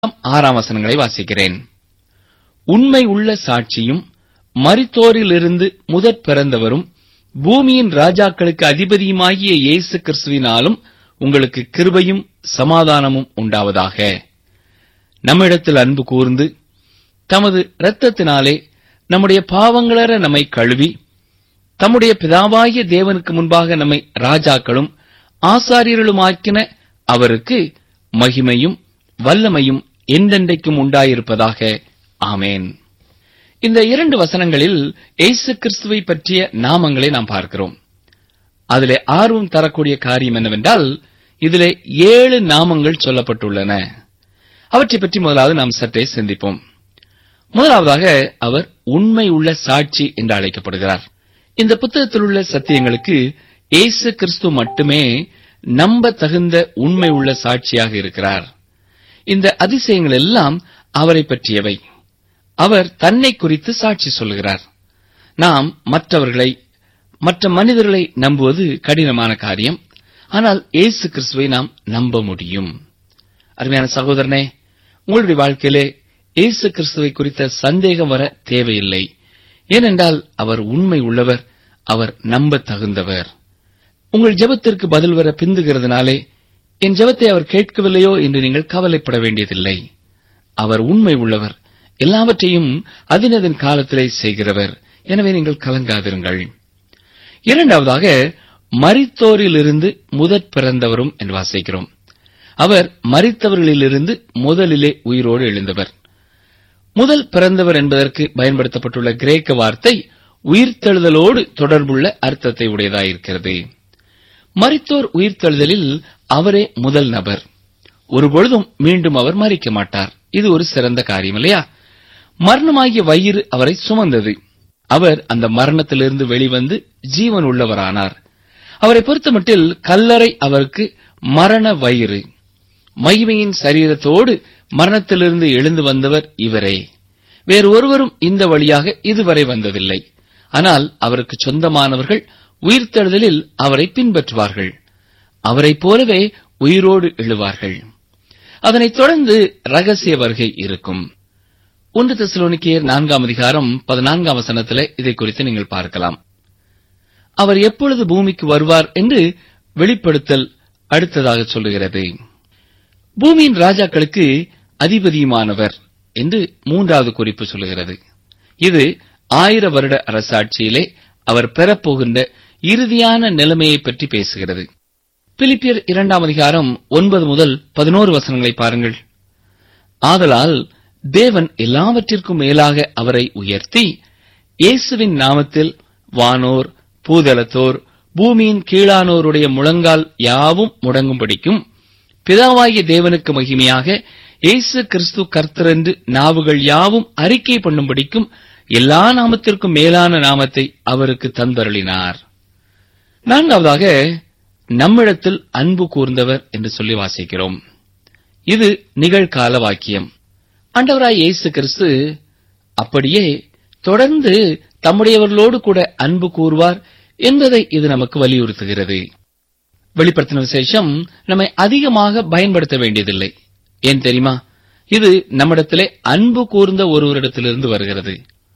ஆறாம் வசனங்களை வாசிக்கிறேன் உண்மை உள்ள சாட்சியும் மரித்தோரிலிருந்து முதற் பிறந்தவரும் பூமியின் ராஜாக்களுக்கு அதிபதியுமாகிய இயேசு கிறிஸ்துவினாலும் உங்களுக்கு கிருபையும் சமாதானமும் உண்டாவதாக நம்மிடத்தில் அன்பு கூர்ந்து தமது இரத்தத்தினாலே நம்முடைய பாவங்களற நம்மை கழுவி தம்முடைய பிதாவாகிய தேவனுக்கு முன்பாக நம்மை ராஜாக்களும் ஆசாரியர்களுமாக்கின அவருக்கு மகிமையும் வல்லமையும் என்றென்றைக்கும் உண்டாயிருப்பதாக ஆமேன் இந்த இரண்டு வசனங்களில் இயேசு கிறிஸ்துவை பற்றிய நாமங்களை நாம் பார்க்கிறோம் அதிலே ஆர்வம் தரக்கூடிய காரியம் என்னவென்றால் இதிலே ஏழு நாமங்கள் சொல்லப்பட்டுள்ளன அவற்றைப் பற்றி முதலாவது நாம் சற்றே சிந்திப்போம் முதலாவதாக அவர் உண்மை உள்ள சாட்சி என்று அழைக்கப்படுகிறார் இந்த புத்தகத்தில் உள்ள சத்தியங்களுக்கு இயேசு கிறிஸ்து மட்டுமே நம்ப தகுந்த உண்மை உள்ள சாட்சியாக இருக்கிறார் இந்த அதிசயங்கள் எல்லாம் அவரை பற்றியவை அவர் தன்னை குறித்து சாட்சி சொல்லுகிறார் நாம் மற்றவர்களை மற்ற மனிதர்களை நம்புவது கடினமான காரியம் ஆனால் இயேசு கிறிஸ்துவை நாம் நம்ப முடியும் அருமையான சகோதரனே உங்களுடைய வாழ்க்கையிலே இயேசு கிறிஸ்துவை குறித்த சந்தேகம் வர தேவையில்லை ஏனென்றால் அவர் உண்மை உள்ளவர் அவர் நம்ப தகுந்தவர் உங்கள் ஜெபத்திற்கு பதில் வர பிந்துகிறதுனாலே என் ஜெபத்தை அவர் கேட்கவில்லையோ என்று நீங்கள் கவலைப்பட வேண்டியதில்லை அவர் உண்மை உள்ளவர் எல்லாவற்றையும் அதினதின் காலத்திலே செய்கிறவர் எனவே நீங்கள் கலங்காதிருங்கள் இரண்டாவதாக மரித்தோரிலிருந்து முதற் பிறந்தவரும் என்று வாசிக்கிறோம் அவர் மரித்தவர்களிலிருந்து முதலிலே உயிரோடு எழுந்தவர் முதல் பிறந்தவர் என்பதற்கு பயன்படுத்தப்பட்டுள்ள கிரேக்க வார்த்தை உயிர்த்தெழுதலோடு தொடர்புள்ள அர்த்தத்தை உடையதாயிருக்கிறது மரித்தோர் உயிர்த்தெழுதலில் அவரே முதல் நபர் ஒருபொழுதும் மீண்டும் அவர் மறிக்க மாட்டார் இது ஒரு சிறந்த காரியம் இல்லையா மரணமாகிய வயிறு அவரை சுமந்தது அவர் அந்த மரணத்திலிருந்து வெளிவந்து ஜீவன் உள்ளவரானார் அவரை பொறுத்தமட்டில் கல்லறை அவருக்கு மரண வயிறு மகிமையின் சரீரத்தோடு மரணத்திலிருந்து எழுந்து வந்தவர் இவரே வேறு ஒருவரும் இந்த வழியாக இதுவரை வந்ததில்லை ஆனால் அவருக்கு சொந்தமானவர்கள் உயிர்த்தெழுதலில் அவரை பின்பற்றுவார்கள் அவரைப் போலவே உயிரோடு எழுவார்கள் அதனைத் தொடர்ந்து ரகசிய வருகை இருக்கும் ஒன்று தெசலோனிக்கேயர் நான்காம் அதிகாரம் பதினான்காம் வசனத்திலே இதை குறித்து நீங்கள் பார்க்கலாம் அவர் எப்பொழுது பூமிக்கு வருவார் என்று வெளிப்படுத்தல் அடுத்ததாக சொல்லுகிறது பூமியின் ராஜாக்களுக்கு அதிபதியுமானவர் என்று மூன்றாவது குறிப்பு சொல்லுகிறது இது ஆயிர வருட அரசாட்சியிலே அவர் பெறப்போகின்ற இறுதியான நிலைமையை பற்றி பேசுகிறது பிலிப்பியர் இரண்டாம் அதிகாரம் ஒன்பது முதல் பதினோரு வசனங்களை பாருங்கள் ஆதலால் தேவன் எல்லாவற்றிற்கும் மேலாக அவரை உயர்த்தி இயேசுவின் நாமத்தில் வானோர் பூதலத்தோர் பூமியின் கீழானோருடைய முழங்கால் யாவும் முடங்கும்படிக்கும் பிதாவாகிய தேவனுக்கு மகிமையாக இயேசு கிறிஸ்து கர்த்தரென்று நாவுகள் யாவும் அறிக்கை பண்ணும்படிக்கும் எல்லா நாமத்திற்கும் மேலான நாமத்தை அவருக்கு தந்தருளினார் நான்காவதாக நம்மிடத்தில் அன்பு கூர்ந்தவர் என்று சொல்லி வாசிக்கிறோம் இது நிகழ்கால வாக்கியம் ஆண்டவராய் இயேசு கிறிஸ்து அப்படியே தொடர்ந்து தம்முடையவர்களோடு கூட அன்பு கூறுவார் என்பதை இது நமக்கு வலியுறுத்துகிறது வெளிப்படுத்தின விசேஷம் நம்மை அதிகமாக பயன்படுத்த வேண்டியதில்லை ஏன் தெரியுமா இது நம்மிடத்திலே அன்பு கூர்ந்த ஒருவரிடத்திலிருந்து வருகிறது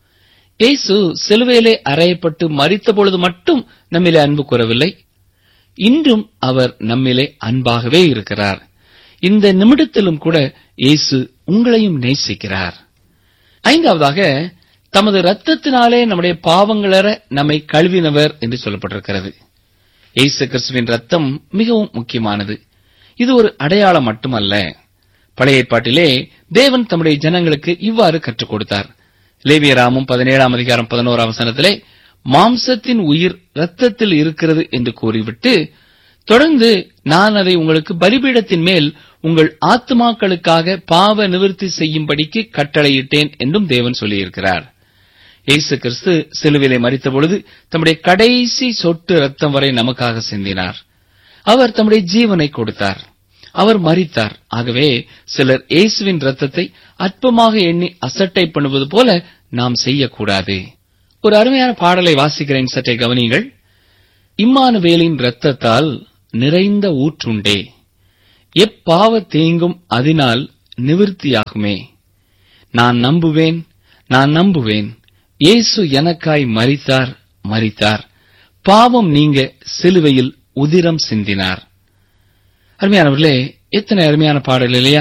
இயேசு சிலுவையிலே அறையப்பட்டு மறித்த பொழுது மட்டும் நம்மிலே அன்பு கூறவில்லை இன்றும் அவர் நம்மிலே அன்பாகவே இருக்கிறார் இந்த நிமிடத்திலும் கூட இயேசு உங்களையும் நேசிக்கிறார் ஐந்தாவதாக தமது ரத்தத்தினாலே நம்முடைய பாவங்களற நம்மை கழுவினவர் என்று சொல்லப்பட்டிருக்கிறது இயேசு கிறிஸ்துவின் ரத்தம் மிகவும் முக்கியமானது இது ஒரு அடையாளம் மட்டுமல்ல பழைய ஏற்பாட்டிலே தேவன் தம்முடைய ஜனங்களுக்கு இவ்வாறு கற்றுக் கொடுத்தார் லேவியராமும் பதினேழாம் அதிகாரம் பதினோராம் வசனத்திலே மாம்சத்தின் உயிர் ரத்தத்தில் இருக்கிறது என்று கூறிவிட்டு தொடர்ந்து நான் அதை உங்களுக்கு பலிபீடத்தின் மேல் உங்கள் ஆத்மாக்களுக்காக பாவ நிவர்த்தி செய்யும்படிக்கு கட்டளையிட்டேன் என்றும் தேவன் சொல்லியிருக்கிறார் இயேசு கிறிஸ்து சிலுவிலை மறித்த பொழுது தம்முடைய கடைசி சொட்டு ரத்தம் வரை நமக்காக சிந்தினார் அவர் தம்முடைய ஜீவனை கொடுத்தார் அவர் மறித்தார் ஆகவே சிலர் இயேசுவின் ரத்தத்தை அற்பமாக எண்ணி அசட்டை பண்ணுவது போல நாம் செய்யக்கூடாது ஒரு அருமையான பாடலை வாசிக்கிறேன் சற்றே கவனியுங்கள் இம்மானுவேலின் இரத்தத்தால் நிறைந்த ஊற்றுண்டே எப்பாவ தேங்கும் அதனால் நிவிர்த்தியாகுமே நான் நம்புவேன் நான் நம்புவேன் இயேசு எனக்காய் மரித்தார் மரித்தார் பாவம் நீங்க சிலுவையில் உதிரம் சிந்தினார் அருமையானவர்களே எத்தனை அருமையான பாடல் இல்லையா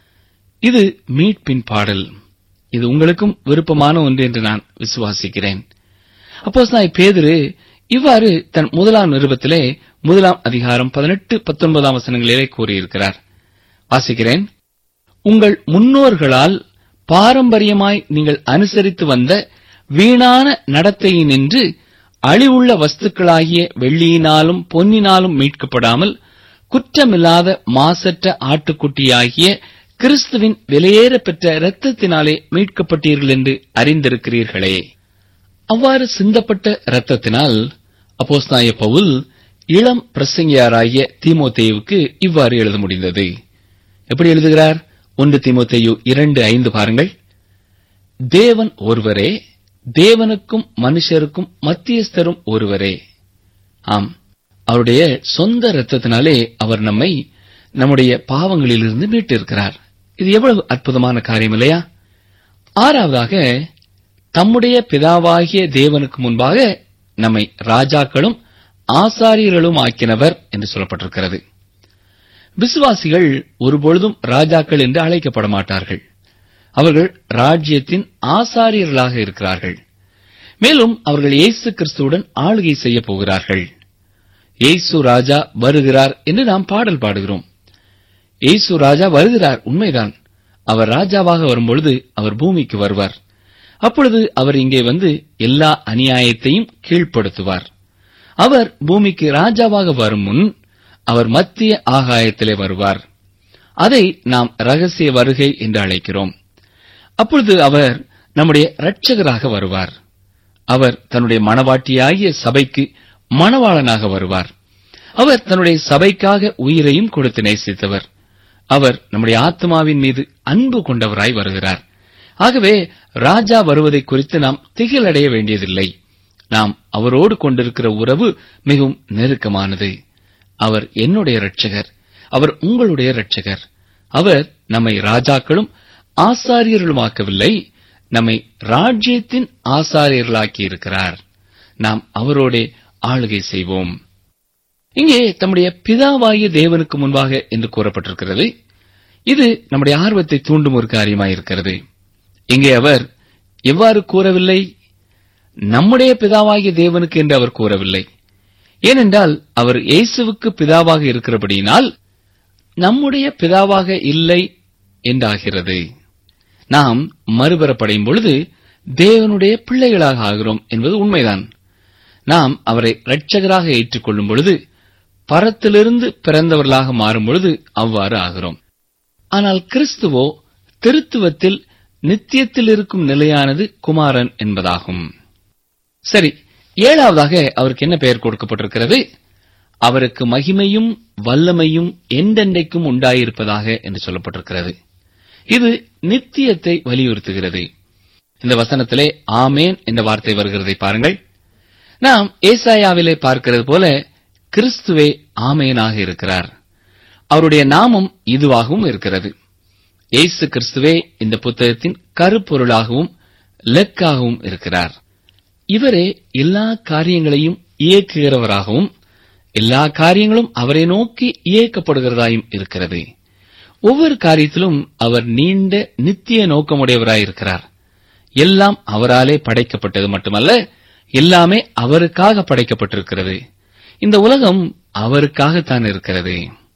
இது மீட்பின் பாடல் இது உங்களுக்கும் விருப்பமான ஒன்று என்று நான் விசுவாசிக்கிறேன் அப்போஸ்தலனாகிய பேதுரு இவ்வாறு தன் முதலாம் நிருபத்திலே முதலாம் அதிகாரம் பதினெட்டு பத்தொன்பதாம் வசனங்களிலே கூறியிருக்கிறார் வாசிக்கிறேன் உங்கள் முன்னோர்களால் பாரம்பரியமாய் நீங்கள் அனுசரித்து வந்த வீணான நடத்தையினின்று அழிவுள்ள வஸ்துக்களாகிய வெள்ளியினாலும் பொன்னினாலும் மீட்கப்படாமல் குற்றமில்லாத மாசற்ற ஆட்டுக்குட்டியாகிய கிறிஸ்துவின் விலையேற பெற்ற இரத்தத்தினாலே மீட்கப்பட்டீர்கள் என்று அறிந்திருக்கிறீர்களே அவ்வாறு சிந்தப்பட்ட இரத்தத்தினால் அப்போஸ்தாய பவுல் இளம் பிரசங்கியாராகிய தீமோத்தேயுவுக்கு இவ்வாறு எழுத முடிந்தது எப்படி எழுதுகிறார் ஒன்று தீமோத்தேயு இரண்டு ஐந்து பாருங்கள் தேவன் ஒருவரே தேவனுக்கும் மனுஷருக்கும் மத்தியஸ்தரும் ஒருவரே ஆம் அவருடைய சொந்த இரத்தத்தினாலே அவர் நம்மை நம்முடைய பாவங்களிலிருந்து மீட்டிருக்கிறார் இது எவ்வளவு அற்புதமான காரியம் இல்லையா ஆறாவதாக தம்முடைய பிதாவாகிய தேவனுக்கு முன்பாக நம்மை ராஜாக்களும் ஆசாரியர்களும் ஆக்கினவர் என்று சொல்லப்பட்டிருக்கிறது விசுவாசிகள் ஒருபொழுதும் ராஜாக்கள் என்று அழைக்கப்பட மாட்டார்கள் அவர்கள் ராஜ்யத்தின் ஆசாரியர்களாக இருக்கிறார்கள் மேலும் அவர்கள் இயேசு கிறிஸ்துவுடன் ஆளுகை செய்ய போகிறார்கள் இயேசு ராஜா வருகிறார் என்று நாம் பாடல் பாடுகிறோம் இயேசு ராஜா வருகிறார் உண்மைதான் அவர் ராஜாவாக வரும்பொழுது அவர் பூமிக்கு வருவார் அப்பொழுது அவர் இங்கே வந்து எல்லா அநியாயத்தையும் கீழ்ப்படுத்துவார் அவர் பூமிக்கு ராஜாவாக வரும் முன் அவர் மத்திய ஆகாயத்திலே வருவார் அதை நாம் ரகசிய வருகை என்று அழைக்கிறோம் அப்பொழுது அவர் நம்முடைய இரட்சகராக வருவார் அவர் தன்னுடைய மணவாட்டியாகிய சபைக்கு மணவாளனாக வருவார் அவர் தன்னுடைய சபைக்காக உயிரையும் கொடுத்து நேசித்தவர் அவர் நம்முடைய ஆத்மாவின் மீது அன்பு கொண்டவராய் வருகிறார் ஆகவே ராஜா வருவதை குறித்து நாம் திகிலடைய வேண்டியதில்லை நாம் அவரோடு கொண்டிருக்கிற உறவு மிகவும் நெருக்கமானது அவர் என்னுடைய இரட்சகர் அவர் உங்களுடைய இரட்சகர் அவர் நம்மை ராஜாக்களும் ஆசாரியர்களுமாக்கவில்லை நம்மை ராஜ்யத்தின் ஆசாரியர்களாக்கி இருக்கிறார் நாம் அவரோடே ஆளுகை செய்வோம் இங்கே தம்முடைய பிதாவாகிய தேவனுக்கு முன்பாக என்று கூறப்பட்டிருக்கிறது இது நம்முடைய ஆர்வத்தை தூண்டும் ஒரு காரியமாயிருக்கிறது இங்கே அவர் எவ்வாறு கூறவில்லை நம்முடைய பிதாவாகிய தேவனுக்கு என்று அவர் கூறவில்லை ஏனென்றால் அவர் இயேசுவுக்கு பிதாவாக இருக்கிறபடியினால் நம்முடைய பிதாவாக இல்லை என்றாகிறது நாம் மறுபெறப்படையும் பொழுது தேவனுடைய பிள்ளைகளாக ஆகிறோம் என்பது உண்மைதான் நாம் அவரை இரட்சகராக ஏற்றுக்கொள்ளும் பொழுது பரத்திலிருந்து பிறந்தவர்களாக மாறும் பொழுது அவ்வாறு ஆகிறோம் ஆனால் கிறிஸ்துவோ திருத்துவத்தில் நித்தியத்தில் இருக்கும் நிலையானது குமாரன் என்பதாகும் சரி ஏழாவதாக அவருக்கு என்ன பெயர் கொடுக்கப்பட்டிருக்கிறது அவருக்கு மகிமையும் வல்லமையும் எந்தெண்டைக்கும் உண்டாயிருப்பதாக என்று சொல்லப்பட்டிருக்கிறது இது நித்தியத்தை வலியுறுத்துகிறது இந்த வசனத்திலே ஆமேன் என்ற வார்த்தை வருகிறதை பாருங்கள் நாம் ஏசாயாவிலே பார்க்கிறது போல கிறிஸ்துவே ஆமேனாக இருக்கிறார் அவருடைய நாமம் இதுவாகவும் இருக்கிறது இயேசு கிறிஸ்துவே இந்த புத்தகத்தின் கருப்பொருளாகவும் லெக்காகவும் இருக்கிறார் இவரே எல்லா காரியங்களையும் இயக்குகிறவராகவும் எல்லா காரியங்களும் அவரை நோக்கி இயக்கப்படுகிறதாயும் இருக்கிறது ஒவ்வொரு காரியத்திலும் அவர் நீண்ட நித்திய நோக்கமுடையவராயிருக்கிறார் எல்லாம் அவராலே படைக்கப்பட்டது மட்டுமல்ல எல்லாமே அவருக்காக படைக்கப்பட்டிருக்கிறது இந்த உலகம் அவருக்காகத்தான் இருக்கிறது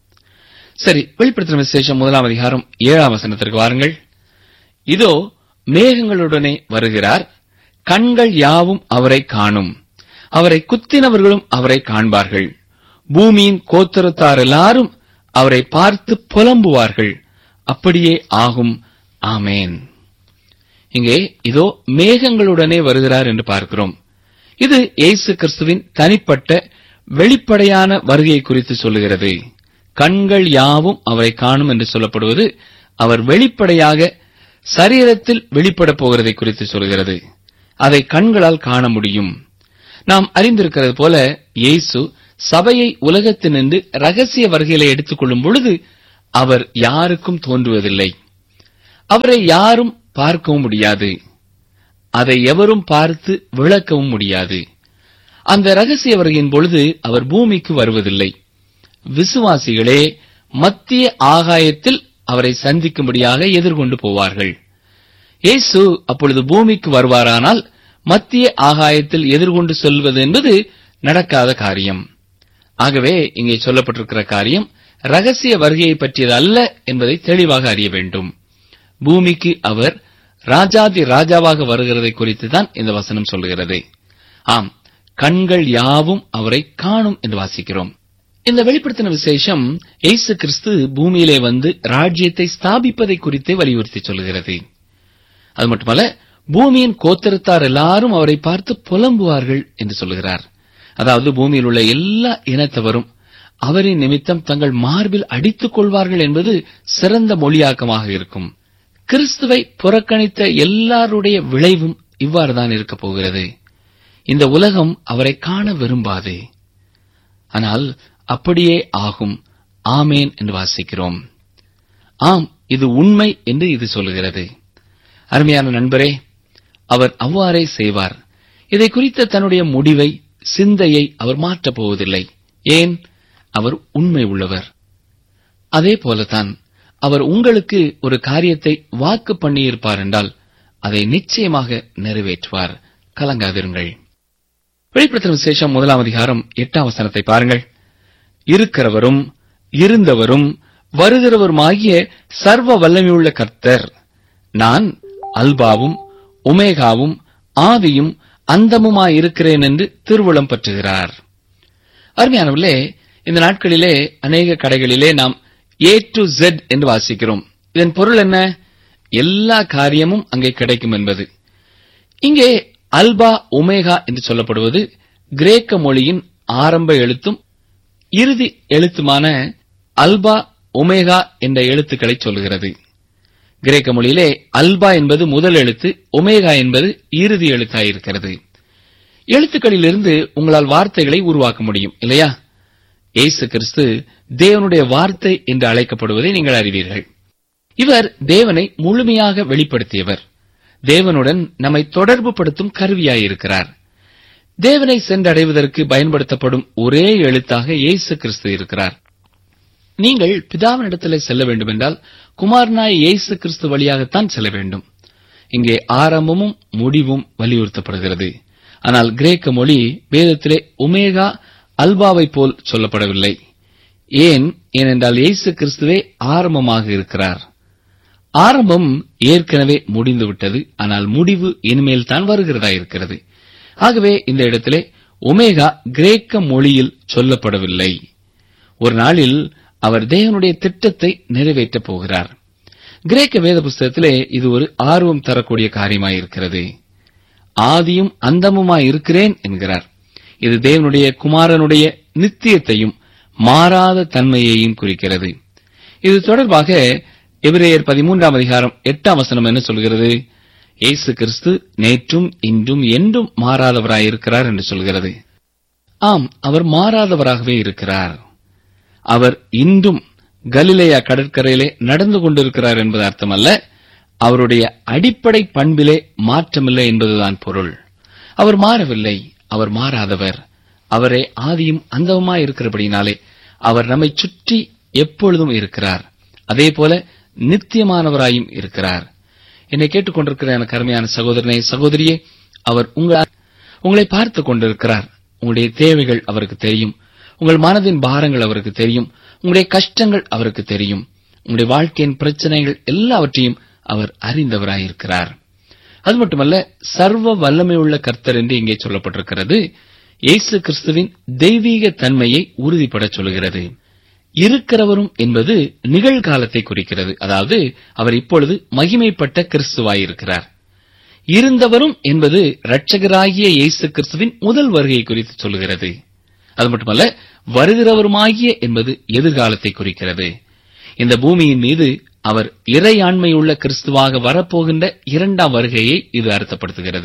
சரி வெளிப்படுத்தின விசேஷம் முதலாம் அதிகாரம் ஏழாம் வசனத்திற்கு வாருங்கள் இதோ மேகங்களுடனே வருகிறார் கண்கள் யாவும் அவரை காணும் அவரை குத்தினவர்களும் அவரை காண்பார்கள் பூமியின் கோத்தரத்தார் எல்லாரும் அவரை பார்த்து புலம்புவார்கள் அப்படியே ஆகும் ஆமேன் இங்கே இதோ மேகங்களுடனே வருகிறார் என்று பார்க்கிறோம் இது இயேசு கிறிஸ்துவின் தனிப்பட்ட வெளிப்படையான வருகை குறித்து சொல்லுகிறது கண்கள் யாவும் அவரை காணும் என்று சொல்லப்படுவது அவர் வெளிப்படையாக சரீரத்தில் வெளிப்படப் போகிறதை குறித்து சொல்கிறது அதை கண்களால் காண முடியும் நாம் அறிந்திருக்கிறது போல இயேசு சபையை உலகத்தினின்று ரகசிய வருகையில எடுத்துக் கொள்ளும் பொழுது அவர் யாருக்கும் தோன்றுவதில்லை அவரை யாரும் பார்க்கவும் முடியாது அதை எவரும் பார்த்து விளக்கவும் முடியாது அந்த ரகசிய வருகையின் பொழுது அவர் பூமிக்கு வருவதில்லை விசுவாசிகளே மத்திய ஆகாயத்தில் அவரை சந்திக்கும்படியாக எதிர்கொண்டு போவார்கள் இயேசு அப்பொழுது பூமிக்கு வருவாரானால் மத்திய ஆகாயத்தில் எதிர்கொண்டு செல்வது என்பது நடக்காத காரியம் ஆகவே இங்கே சொல்லப்பட்டிருக்கிற காரியம் ரகசிய வருகையை பற்றியது அல்ல என்பதை தெளிவாக அறிய வேண்டும் பூமிக்கு அவர் ராஜாதி ராஜாவாக வருகிறதை குறித்து தான் இந்த வசனம் சொல்லுகிறது ஆம் கண்கள் யாவும் அவரை காணும் என்று வாசிக்கிறோம் இந்த வெளிப்படுத்தின விசேஷம் இயேசு கிறிஸ்து பூமியிலே வந்து ராஜ்யத்தை ஸ்தாபிப்பதை குறித்தே வலியுறுத்தி சொல்கிறது அது மட்டுமல்ல பூமியின் கோத்திரத்தார் எல்லாரும் அவரை பார்த்து புலம்புவார்கள் என்று சொல்லுகிறார் அதாவது பூமியில் உள்ள எல்லா இனத்தவரும் அவரின் நிமித்தம் தங்கள் மார்பில் அடித்துக் கொள்வார்கள் என்பது சிறந்த மொழியாக்கமாக இருக்கும் கிறிஸ்துவை புறக்கணித்த எல்லாருடைய விளைவும் இவ்வாறுதான் இருக்கப் போகிறது இந்த உலகம் அவரை காண விரும்பாது ஆனால் அப்படியே ஆகும் ஆமேன் என்று வாசிக்கிறோம் ஆம் இது உண்மை என்று இது சொல்லுகிறது அருமையான நண்பரே அவர் அவ்வாறே செய்வார் இதை குறித்த தன்னுடைய முடிவை சிந்தையை அவர் மாற்றப் போவதில்லை ஏன் அவர் உண்மை உள்ளவர் அதே போலத்தான் அவர் உங்களுக்கு ஒரு காரியத்தை வாக்கு பண்ணியிருப்பார் என்றால் அதை நிச்சயமாக நிறைவேற்றுவார் கலங்காதிருங்கள் வெளிப்படுத்தின விசேஷம் முதலாம் அதிகாரம் எட்டாம் வசனத்தை பாருங்கள் இருக்கிறவரும் இருந்தவரும் வருகிறவருமாகிய சர்வ வல்லமையுள்ள கர்த்தர் நான் அல்பாவும் உமேகாவும் ஆதியும் அந்தமுமாயிருக்கிறேன் என்று திருவுளம் பற்றுகிறார் அருமையானவர்களே இந்த நாட்களிலே அநேக கடைகளிலே நாம் ஏ டு Z என்று வாசிக்கிறோம் இதன் பொருள் என்ன எல்லா காரியமும் அங்கே கிடைக்கும் என்பது இங்கே அல்பா ஒமேகா என்று சொல்லப்படுவது கிரேக்க மொழியின் ஆரம்ப எழுத்தும் இறுதி எழுத்துமான அல்பா ஒமேகா என்ற எழுத்துக்களை சொல்லுகிறது கிரேக்க மொழியிலே அல்பா என்பது முதல் எழுத்து ஒமேகா என்பது இறுதி எழுத்தாயிருக்கிறது எழுத்துக்களிலிருந்து உங்களால் வார்த்தைகளை உருவாக்க முடியும் இல்லையா இயேசு கிறிஸ்து தேவனுடைய வார்த்தை என்று அழைக்கப்படுவதை நீங்கள் அறிவீர்கள் இவர் தேவனை முழுமையாக வெளிப்படுத்தியவர் தேவனுடன் நம்மை தொடர்பு படுத்தும் கருவியாயிருக்கிறார் தேவனை சென்றடைவதற்கு பயன்படுத்தப்படும் ஒரே எழுத்தாக இயேசு கிறிஸ்து இருக்கிறார் நீங்கள் பிதாவினிடத்திலே செல்ல வேண்டுமென்றால் குமாரனாய் இயேசு கிறிஸ்து வழியாகத்தான் செல்ல வேண்டும் இங்கே ஆரம்பமும் முடிவும் வலியுறுத்தப்படுகிறது ஆனால் கிரேக்க மொழி வேதத்திலே ஒமேகா அல்பாவை போல் சொல்லப்படவில்லை ஏன் ஏனென்றால் இயேசு கிறிஸ்துவே ஆரம்பமாக இருக்கிறார் ஆரம்பம் ஏற்கனவே முடிந்துவிட்டது ஆனால் முடிவு இனிமேல் தான் வருகிறதா இருக்கிறது ஆகவே இந்த இடத்திலே ஒமேகா கிரேக்க மொழியில் சொல்லப்படவில்லை ஒரு நாளில் அவர் தேவனுடைய திட்டத்தை நிறைவேற்றப் போகிறார் கிரேக்க வேத புஸ்தகத்திலே இது ஒரு ஆர்வம் தரக்கூடிய காரியமாயிருக்கிறது ஆதியும் அந்தமுமாய் இருக்கிறேன் என்கிறார் இது தேவனுடைய குமாரனுடைய நித்தியத்தையும் மாறாத தன்மையையும் குறிக்கிறது இது தொடர்பாக எபிரேயர் பதிமூன்றாம் அதிகாரம் எட்டாம் வசனம் என்ன சொல்கிறது இயேசு கிறிஸ்து நேற்றும் இன்றும் என்றும் மாறாதவராயிருக்கிறார் என்று சொல்கிறது ஆம் அவர் மாறாதவராகவே இருக்கிறார் அவர் இன்றும் கலிலேயா கடற்கரையிலே நடந்து கொண்டிருக்கிறார் என்பது அர்த்தமல்ல அவருடைய அடிப்படை பண்பிலே மாற்றமில்லை என்பதுதான் பொருள் அவர் மாறவில்லை அவர் மாறாதவர் அவரே ஆதியும் அந்தவுமாய் இருக்கிறபடினாலே அவர் நம்மை சுற்றி எப்பொழுதும் இருக்கிறார் அதே போல நித்தியமானவராயும் இருக்கிறார் என்னை கேட்டுக்கொண்டிருக்கிற எனக்கு அருமையான சகோதரனே சகோதரியே அவர் உங்கள் உங்களை பார்த்து கொண்டிருக்கிறார் உங்களுடைய தேவைகள் அவருக்கு தெரியும் உங்கள் மனதின் பாரங்கள் அவருக்கு தெரியும் உங்களுடைய கஷ்டங்கள் அவருக்கு தெரியும் உங்களுடைய வாழ்க்கையின் பிரச்சனைகள் எல்லாவற்றையும் அவர் அறிந்தவராயிருக்கிறார் அது மட்டுமல்ல சர்வ வல்லமையுள்ள கர்த்தர் என்று இங்கே சொல்லப்பட்டிருக்கிறது இயேசு கிறிஸ்துவின் தெய்வீக தன்மையை உறுதிப்பட சொல்கிறது இருக்கிறவரும் என்பது நிகழ்காலத்தை குறிக்கிறது அதாவது அவர் இப்பொழுது மகிமைப்பட்ட கிறிஸ்துவாயிருக்கிறார் இருந்தவரும் என்பது இரட்சகராகிய இயேசு கிறிஸ்துவின் முதல் வருகை குறித்து சொல்கிறது அது மட்டுமல்ல வருகிறவருமாகிய என்பது எதிர்காலத்தை குறிக்கிறது இந்த பூமியின் மீது அவர் இறையாண்மையுள்ள கிறிஸ்துவாக வரப்போகின்ற இரண்டாம் வருகையை இது அர்த்தப்படுத்துகிறது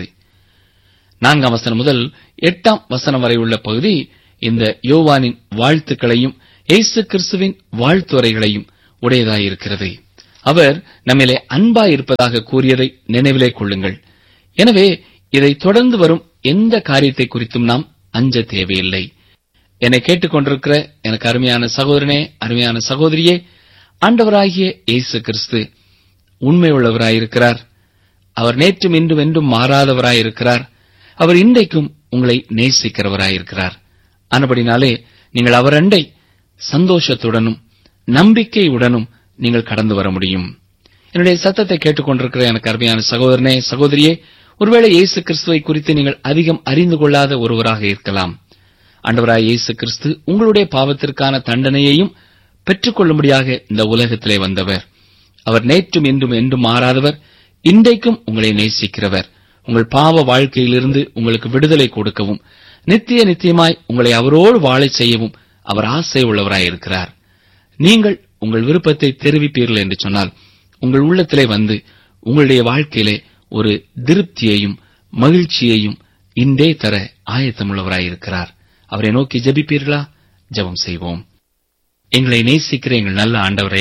நான்காம் வசனம் முதல் எட்டாம் வசனம் வரை உள்ள பகுதி இந்த யோவானின் வாழ்த்துக்களையும் இயேசு கிறிஸ்துவின் வாழ்த்துரைகளையும் உடையதாயிருக்கிறது அவர் நம்மிலே அன்பாய் இருப்பதாக கூறியதை நினைவிலே கொள்ளுங்கள் எனவே இதை தொடர்ந்து வரும் எந்த காரியத்தை குறித்தும் நாம் அஞ்ச தேவையில்லை என்னை கேட்டுக்கொண்டிருக்கிற எனக்கு அருமையான சகோதரனே அருமையான சகோதரியே ஆண்டவராகிய இயேசு கிறிஸ்து உண்மை உள்ளவராயிருக்கிறார் அவர் நேற்றும் இன்றும் என்றும் மாறாதவராயிருக்கிறார் அவர் இன்றைக்கும் உங்களை நேசிக்கிறவராயிருக்கிறார் ஆனபடினாலே நீங்கள் அவர் அண்டை சந்தோஷத்துடனும் நம்பிக்கையுடனும் நீங்கள் கடந்து வர முடியும் என்னுடைய சத்தத்தை கேட்டுக்கொண்டிருக்கிற எனக்கு அருமையான சகோதரனே சகோதரியே ஒருவேளை இயேசு கிறிஸ்துவை குறித்து நீங்கள் அதிகம் அறிந்து கொள்ளாத ஒருவராக இருக்கலாம் ஆண்டவராய் இயேசு கிறிஸ்து உங்களுடைய பாவத்திற்கான தண்டனையையும் பெற்றுக்கொள்ளும்படியாக இந்த உலகத்திலே வந்தவர் அவர் நேற்றும் இன்றும் என்றும் மாறாதவர் இன்றைக்கும் உங்களை நேசிக்கிறவர் உங்கள் பாவ வாழ்க்கையிலிருந்து உங்களுக்கு விடுதலை கொடுக்கவும் நித்திய நித்தியமாய் உங்களை அவரோடு வாழச் செய்யவும் அவர் ஆசை உள்ளவராயிருக்கிறார் நீங்கள் உங்கள் விருப்பத்தை தெரிவிப்பீர்கள் என்று சொன்னால் உங்கள் உள்ளத்திலே வந்து உங்களுடைய வாழ்க்கையிலே ஒரு திருப்தியையும் மகிழ்ச்சியையும் இன்றே தர ஆயத்தமுள்ளவராயிருக்கிறார் அவரை நோக்கி ஜெபிப்பீர்களா ஜெபம் செய்வோம் எங்களை நேசிக்கிற எங்கள் நல்ல ஆண்டவரே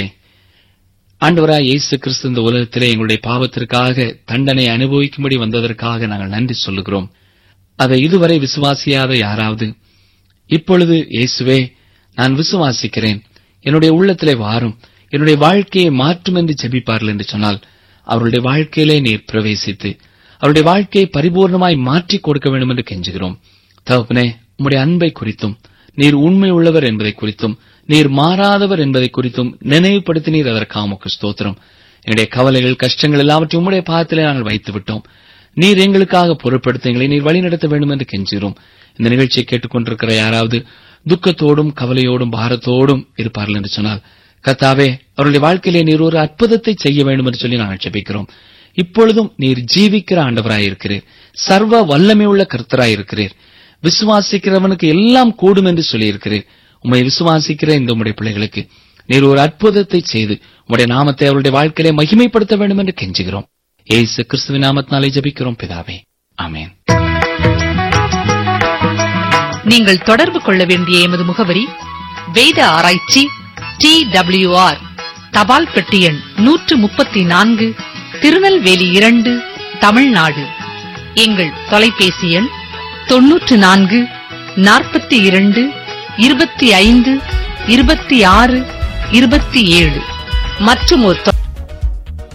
ஆண்டவராய் இயேசு கிறிஸ்து இந்த உலகத்திலே எங்களுடைய பாவத்திற்காக தண்டனை அனுபவிக்கும்படி வந்ததற்காக நாங்கள் நன்றி சொல்லுகிறோம் அதை இதுவரை விசுவாசியாத யாராவது இப்பொழுது இயேசுவே நான் விசுவாசிக்கிறேன் என்னுடைய உள்ளத்திலே வாரும் என்னுடைய வாழ்க்கையை மாற்றும் என்று ஜெபிப்பார்கள் என்று சொன்னால் அவருடைய வாழ்க்கையிலே நீர் பிரவேசித்து அவருடைய வாழ்க்கையை பரிபூர்ணமாய் மாற்றிக் கொடுக்க வேண்டும் என்று கெஞ்சுகிறோம் தகப்பனே உம்முடைய அன்பை குறித்தும் நீர் உண்மை உள்ளவர் என்பதை குறித்தும் நீர் மாறாதவர் என்பதை குறித்தும் நினைவுபடுத்தி நீர் அதற்காக உமக்கு ஸ்தோத்திரம் என்னுடைய கவலைகள் கஷ்டங்கள் எல்லாவற்றையும் உம்முடைய பாதத்திலே நாங்கள் வைத்து விட்டோம் நீர் எங்களுக்காக பொருட்படுத்த எங்களை நீர் வழிநடத்த வேண்டும் என்று கெஞ்சுகிறோம் இந்த நிகழ்ச்சியை கேட்டுக்கொண்டிருக்கிற யாராவது துக்கத்தோடும் கவலையோடும் பாரத்தோடும் இருப்பார்கள் என்று சொன்னால் கத்தாவே அவருடைய வாழ்க்கையிலே நீர் ஒரு அற்புதத்தை செய்ய வேண்டும் என்று சொல்லி நாங்கள் ஜெபிக்கிறோம் இப்பொழுதும் நீர் ஜீவிக்கிற ஆண்டவராயிருக்கிறீர் சர்வ வல்லமை உள்ள கர்த்தராயிருக்கிறீர் விசுவாசிக்கிறவனுக்கு எல்லாம் கூடும் என்று சொல்லியிருக்கிறீர் உம்மை விசுவாசிக்கிற இந்த உம்முடைய பிள்ளைகளுக்கு நீர் ஒரு அற்புதத்தை செய்து உம்முடைய நாமத்தை அவருடைய வாழ்க்கையிலே மகிமைப்படுத்த வேண்டும் என்று கெஞ்சுகிறோம் ஏசு கிறிஸ்துவின் நாமத்தினாலே ஜெபிக்கிறோம் பிதாவே ஆமென் நீங்கள் தொடர்பு கொள்ள வேண்டிய எமது முகவரி வேத ஆராய்ச்சி டி ஆர் தபால் பெட்டி எண் நூற்று முப்பத்தி நான்கு திருநெல்வேலி இரண்டு தமிழ்நாடு எங்கள் தொலைபேசி எண் தொன்னூற்று நான்கு நாற்பத்தி இரண்டு இருபத்தி ஐந்து இருபத்தி ஆறு இருபத்தி ஏழு மற்றும் ஒரு தொ-